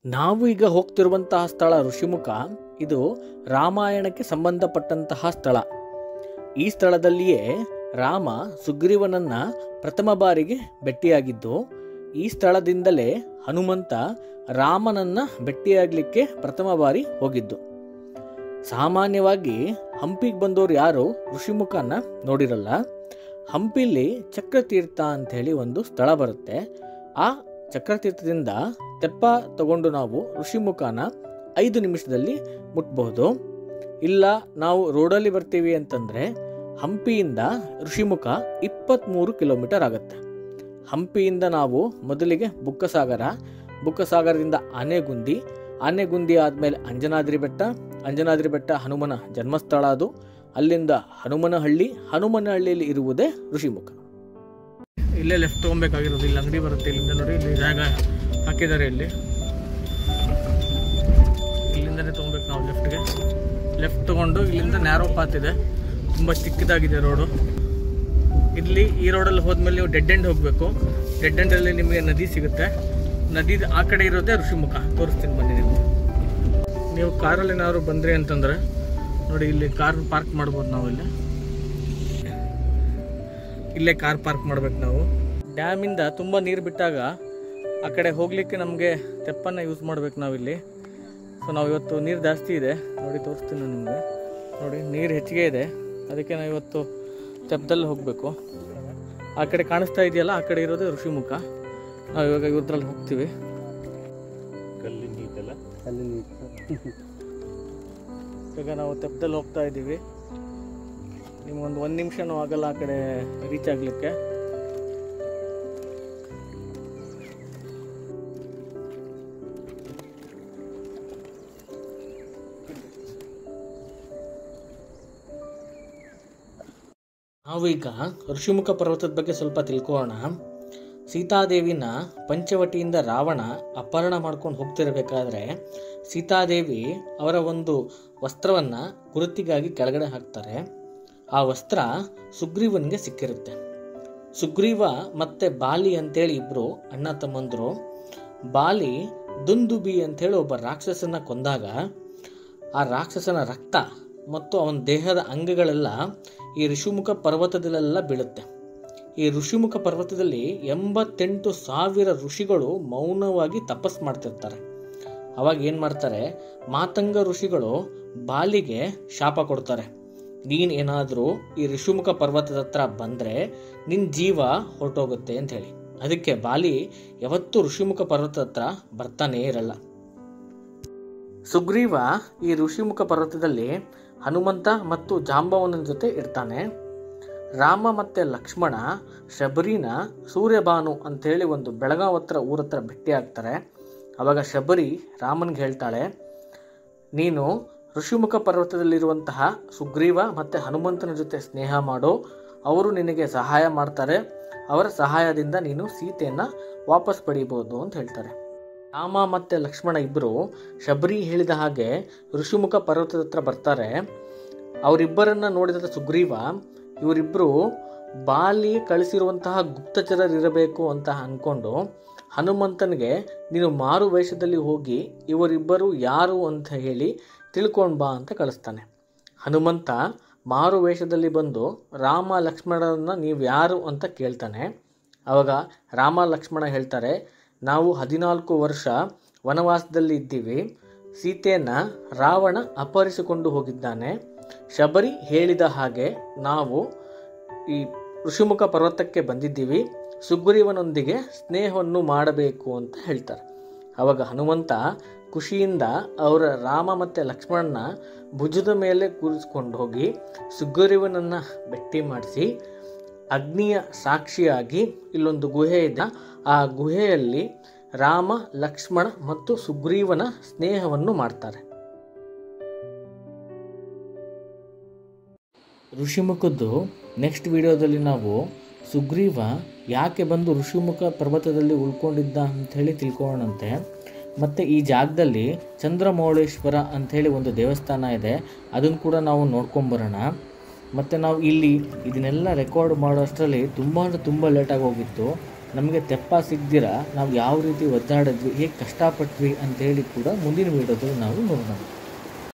ನಾವು ಈಗ ಹೋಗ್ತಿರುವಂತಹ ಸ್ಥಳ ಋಷಿಮುಖ ಇದು ರಾಮಾಯಣಕ್ಕೆ ಸಂಬಂಧಪಟ್ಟಂತಹ ಸ್ಥಳ ಈ ಸ್ಥಳದಲ್ಲಿಯೇ ರಾಮ ಸುಗ್ರೀವನನ್ನ ಪ್ರಥಮ ಬಾರಿಗೆ ಭೇಟಿಯಾಗಿದ್ದು ಈ ಸ್ಥಳದಿಂದಲೇ ಹನುಮಂತ ರಾಮನನ್ನ ಭೇಟಿಯಾಗಲಿಕ್ಕೆ ಪ್ರಥಮ ಬಾರಿ ಹೋಗಿದ್ದು ಸಾಮಾನ್ಯವಾಗಿ ಹಂಪಿಗೆ ಬಂದವರು ಯಾರು ಋಷಿಮುಖನ ನೋಡಿರಲ್ಲ ಹಂಪಿಲಿ ಚಕ್ರತೀರ್ಥ ಅಂಥೇಳಿ ಒಂದು ಸ್ಥಳ ಬರುತ್ತೆ ಆ ಚಕ್ರತೀರ್ಥದಿಂದ ತೆಪ್ಪ ತಗೊಂಡು ನಾವು ಋಷಿಮುಖನ ಐದು ನಿಮಿಷದಲ್ಲಿ ಮುಟ್ಬಹುದು ಇಲ್ಲ ನಾವು ರೋಡಲ್ಲಿ ಬರ್ತೀವಿ ಅಂತಂದರೆ ಹಂಪಿಯಿಂದ ಋಷಿಮುಖ ಇಪ್ಪತ್ತ್ಮೂರು ಕಿಲೋಮೀಟರ್ ಆಗುತ್ತೆ ಹಂಪಿಯಿಂದ ನಾವು ಮೊದಲಿಗೆ ಬುಕ್ಕಸಾಗರ ಬುಕ್ಕಸಾಗರದಿಂದ ಆನೆಗುಂದಿ ಆನೆಗುಂದಿ ಆದಮೇಲೆ ಅಂಜನಾದ್ರಿ ಬೆಟ್ಟ ಅಂಜನಾದ್ರಿ ಬೆಟ್ಟ ಹನುಮನ ಜನ್ಮಸ್ಥಳ ಅದು ಅಲ್ಲಿಂದ ಹನುಮನಹಳ್ಳಿ ಹನುಮನಹಳ್ಳಿಯಲ್ಲಿ ಇರುವುದೇ ಋಷಿಮುಖ ಇಲ್ಲೇ ಲೆಫ್ಟ್ ತೊಗೊಬೇಕಾಗಿರೋದು ಇಲ್ಲಿ ಅಂಗಡಿ ಬರುತ್ತೆ ಇಲ್ಲಿಂದ ನೋಡಿ ಇಲ್ಲಿ ಜಾಗ ಹಾಕಿದ್ದಾರೆ ಇಲ್ಲಿ ಇಲ್ಲಿಂದನೇ ತೊಗೊಬೇಕು ನಾವು ಲೆಫ್ಟ್ಗೆ ಲೆಫ್ಟ್ ತೊಗೊಂಡು ಇಲ್ಲಿಂದ ನ್ಯಾರೋ ಪಾತ್ ಇದೆ ತುಂಬ ಚಿಕ್ಕದಾಗಿದೆ ರೋಡು ಇಲ್ಲಿ ಈ ರೋಡಲ್ಲಿ ಹೋದ್ಮೇಲೆ ನೀವು ಡೆಡ್ ಎಂಡ್ ಹೋಗಬೇಕು ಡೆಡ್ ಎಂಡಲ್ಲಿ ನಿಮಗೆ ನದಿ ಸಿಗುತ್ತೆ ನದಿ ಆ ಕಡೆ ಇರೋದೇ ಋಷಿಮುಖ ತೋರಿಸ್ತೀನಿ ಬನ್ನಿ ನಿಮಗೆ ನೀವು ಕಾರಲ್ಲಿ ಏನಾದ್ರು ಬಂದ್ರಿ ಅಂತಂದರೆ ನೋಡಿ ಇಲ್ಲಿ ಕಾರ್ ಪಾರ್ಕ್ ಮಾಡ್ಬೋದು ನಾವು ಇಲ್ಲಿ ಇಲ್ಲೇ ಕಾರ್ ಪಾರ್ಕ್ ಮಾಡ್ಬೇಕು ನಾವು ಡ್ಯಾಮಿಂದ ತುಂಬ ನೀರು ಬಿಟ್ಟಾಗ ಆ ಕಡೆ ಹೋಗಲಿಕ್ಕೆ ನಮಗೆ ತೆಪ್ಪನ್ನು ಯೂಸ್ ಮಾಡ್ಬೇಕು ನಾವಿಲ್ಲಿ ಸೊ ನಾವು ಇವತ್ತು ನೀರು ಜಾಸ್ತಿ ಇದೆ ನೋಡಿ ತೋರಿಸ್ತೀನಿ ನಾನು ನಿಮಗೆ ನೋಡಿ ನೀರು ಹೆಚ್ಚಿಗೆ ಇದೆ ಅದಕ್ಕೆ ನಾವು ಇವತ್ತು ತೆಪ್ಪದಲ್ಲಿ ಹೋಗಬೇಕು ಆ ಕಡೆ ಕಾಣಿಸ್ತಾ ಇದೆಯಲ್ಲ ಆ ಕಡೆ ಇರೋದು ಋಷಿಮುಖ ನಾವು ಇವಾಗ ಇವ್ರದ್ರಲ್ಲಿ ಹೋಗ್ತೀವಿ ಇವಾಗ ನಾವು ತೆಪ್ಪದಲ್ಲಿ ಹೋಗ್ತಾ ಇದ್ದೀವಿ ನಿಮ್ಗೊಂದು ಒಂದು ನಿಮಿಷನೂ ಆಗಲ್ಲ ಆ ಕಡೆ ರೀಚ್ ಆಗಲಿಕ್ಕೆ ನಾವೀಗ ಋಷಿಮುಖ ಪರ್ವತದ ಬಗ್ಗೆ ಸ್ವಲ್ಪ ತಿಳ್ಕೊಳ್ಳೋಣ ಸೀತಾದೇವಿನ ಪಂಚವಟಿಯಿಂದ ರಾವಣ ಅಪಹರಣ ಮಾಡ್ಕೊಂಡು ಹೋಗ್ತಿರಬೇಕಾದ್ರೆ ಸೀತಾದೇವಿ ಅವರ ಒಂದು ವಸ್ತ್ರವನ್ನು ಗುರುತಿಗಾಗಿ ಕೆಳಗಡೆ ಹಾಕ್ತಾರೆ ಆ ವಸ್ತ್ರ ಸುಗ್ರೀವನಿಗೆ ಸಿಕ್ಕಿರುತ್ತೆ ಸುಗ್ರೀವ ಮತ್ತು ಬಾಲಿ ಅಂತೇಳಿ ಇಬ್ಬರು ಅಣ್ಣ ತಮ್ಮಂದರು ಬಾಲಿ ದುಂದುಬಿ ಅಂತೇಳಿ ಒಬ್ಬ ರಾಕ್ಷಸನ ಕೊಂದಾಗ ಆ ರಾಕ್ಷಸನ ರಕ್ತ ಮತ್ತು ಅವನ ದೇಹದ ಅಂಗಗಳೆಲ್ಲ ಈ ಋಷಿಮುಖ ಪರ್ವತದಲ್ಲೆಲ್ಲ ಬೀಳುತ್ತೆ ಈ ಋಷಿಮುಖ ಪರ್ವತದಲ್ಲಿ ಎಂಬತ್ತೆಂಟು ಸಾವಿರ ಋಷಿಗಳು ಮೌನವಾಗಿ ತಪಸ್ ಮಾಡ್ತಿರ್ತಾರೆ ಅವಾಗ ಏನು ಮಾಡ್ತಾರೆ ಮಾತಂಗ ಋಷಿಗಳು ಬಾಲಿಗೆ ಶಾಪ ಕೊಡ್ತಾರೆ ನೀನು ಏನಾದರೂ ಈ ಋಷಿಮುಖ ಪರ್ವತದ ಹತ್ರ ಬಂದರೆ ನಿನ್ನ ಜೀವ ಹೊರಟೋಗುತ್ತೆ ಅಂತ ಹೇಳಿ ಅದಕ್ಕೆ ಬಾಲಿ ಯಾವತ್ತೂ ಋಷಿಮುಖ ಪರ್ವತದ ಹತ್ರ ಬರ್ತಾನೇ ಇರಲ್ಲ ಸುಗ್ರೀವ ಈ ಋಷಿಮುಖ ಪರ್ವತದಲ್ಲಿ ಹನುಮಂತ ಮತ್ತು ಜಾಂಬವನ ಜೊತೆ ಇರ್ತಾನೆ ರಾಮ ಮತ್ತು ಲಕ್ಷ್ಮಣ ಶಬರಿನ ಸೂರ್ಯಭಾನು ಅಂಥೇಳಿ ಒಂದು ಬೆಳಗಾವ್ ಹತ್ರ ಊರ ಹತ್ರ ಭೇಟಿ ಆಗ್ತಾರೆ ಅವಾಗ ಶಬರಿ ರಾಮನ್ಗೆ ಹೇಳ್ತಾಳೆ ನೀನು ಋಷಿಮುಖ ಪರ್ವತದಲ್ಲಿರುವಂತಹ ಸುಗ್ರೀವ ಮತ್ತು ಹನುಮಂತನ ಜೊತೆ ಸ್ನೇಹ ಮಾಡು ಅವರು ನಿನಗೆ ಸಹಾಯ ಮಾಡ್ತಾರೆ ಅವರ ಸಹಾಯದಿಂದ ನೀನು ಸೀತೆಯನ್ನು ವಾಪಸ್ ಪಡೀಬೋದು ಅಂತ ಹೇಳ್ತಾರೆ ರಾಮ ಮತ್ತು ಲಕ್ಷ್ಮಣ ಇಬ್ಬರು ಶಬರಿ ಹೇಳಿದ ಹಾಗೆ ಋಷಿಮುಖ ಪರ್ವತದ ಹತ್ರ ಬರ್ತಾರೆ ಅವರಿಬ್ಬರನ್ನ ನೋಡಿದ ಸುಗ್ರೀವ ಇವರಿಬ್ಬರು ಬಾಲಿ ಕಳಿಸಿರುವಂತಹ ಗುಪ್ತಚರರಿರಬೇಕು ಅಂತ ಅಂದ್ಕೊಂಡು ಹನುಮಂತನಿಗೆ ನೀನು ಮಾರು ವೇಷದಲ್ಲಿ ಹೋಗಿ ಇವರಿಬ್ಬರು ಯಾರು ಅಂತ ಹೇಳಿ ತಿಳ್ಕೊಂಡು ಬಾ ಅಂತ ಕಳಿಸ್ತಾನೆ ಹನುಮಂತ ಮಾರು ವೇಷದಲ್ಲಿ ಬಂದು ರಾಮ ಲಕ್ಷ್ಮಣರನ್ನ ನೀವು ಯಾರು ಅಂತ ಕೇಳ್ತಾನೆ ಆವಾಗ ರಾಮ ಲಕ್ಷ್ಮಣ ಹೇಳ್ತಾರೆ ನಾವು ಹದಿನಾಲ್ಕು ವರ್ಷ ವನವಾಸದಲ್ಲಿ ಇದ್ದೀವಿ ಸೀತೆಯನ್ನು ರಾವಣ ಅಪಹರಿಸಿಕೊಂಡು ಹೋಗಿದ್ದಾನೆ ಶಬರಿ ಹೇಳಿದ ಹಾಗೆ ನಾವು ಈ ಋಷಿಮುಖ ಪರ್ವತಕ್ಕೆ ಬಂದಿದ್ದೀವಿ ಸುಗ್ರೀವನೊಂದಿಗೆ ಸ್ನೇಹವನ್ನು ಮಾಡಬೇಕು ಅಂತ ಹೇಳ್ತಾರೆ ಆವಾಗ ಹನುಮಂತ ಖುಷಿಯಿಂದ ಅವರ ರಾಮ ಮತ್ತು ಲಕ್ಷ್ಮಣನ ಭುಜದ ಮೇಲೆ ಕೂರಿಸ್ಕೊಂಡು ಹೋಗಿ ಸುಗ್ರೀವನನ್ನು ಭೇಟಿ ಮಾಡಿಸಿ ಅಗ್ನಿಯ ಸಾಕ್ಷಿಯಾಗಿ ಇಲ್ಲೊಂದು ಗುಹೆ ಇದೆ ಆ ಗುಹೆಯಲ್ಲಿ ರಾಮ ಲಕ್ಷ್ಮಣ ಮತ್ತು ಸುಗ್ರೀವನ ಸ್ನೇಹವನ್ನು ಮಾಡ್ತಾರೆ ಋಷಿಮುಖದ್ದು ನೆಕ್ಸ್ಟ್ ವಿಡಿಯೋದಲ್ಲಿ ನಾವು ಸುಗ್ರೀವ ಯಾಕೆ ಬಂದು ಋಷಿಮುಖ ಪರ್ವತದಲ್ಲಿ ಉಳ್ಕೊಂಡಿದ್ದ ಅಂಥೇಳಿ ತಿಳ್ಕೊಳ್ಳೋಣಂತೆ ಮತ್ತು ಈ ಜಾಗದಲ್ಲಿ ಚಂದ್ರಮೌಳೇಶ್ವರ ಅಂಥೇಳಿ ಒಂದು ದೇವಸ್ಥಾನ ಇದೆ ಅದನ್ನು ಕೂಡ ನಾವು ನೋಡ್ಕೊಂಬರೋಣ ಮತ್ತು ನಾವು ಇಲ್ಲಿ ಇದನ್ನೆಲ್ಲ ರೆಕಾರ್ಡ್ ಮಾಡೋ ಅಷ್ಟರಲ್ಲಿ ತುಂಬ ಅಂದರೆ ತುಂಬ ಲೇಟಾಗಿ ಹೋಗಿತ್ತು ನಮಗೆ ತೆಪ್ಪ ಸಿಗ್ದಿರ ನಾವು ಯಾವ ರೀತಿ ಒದ್ದಾಡಿದ್ವಿ ಹೇಗೆ ಕಷ್ಟಪಟ್ವಿ ಅಂತೇಳಿ ಕೂಡ ಮುಂದಿನ ವೀಡಿಯೋದಲ್ಲಿ ನಾವು ನೋಡೋಣ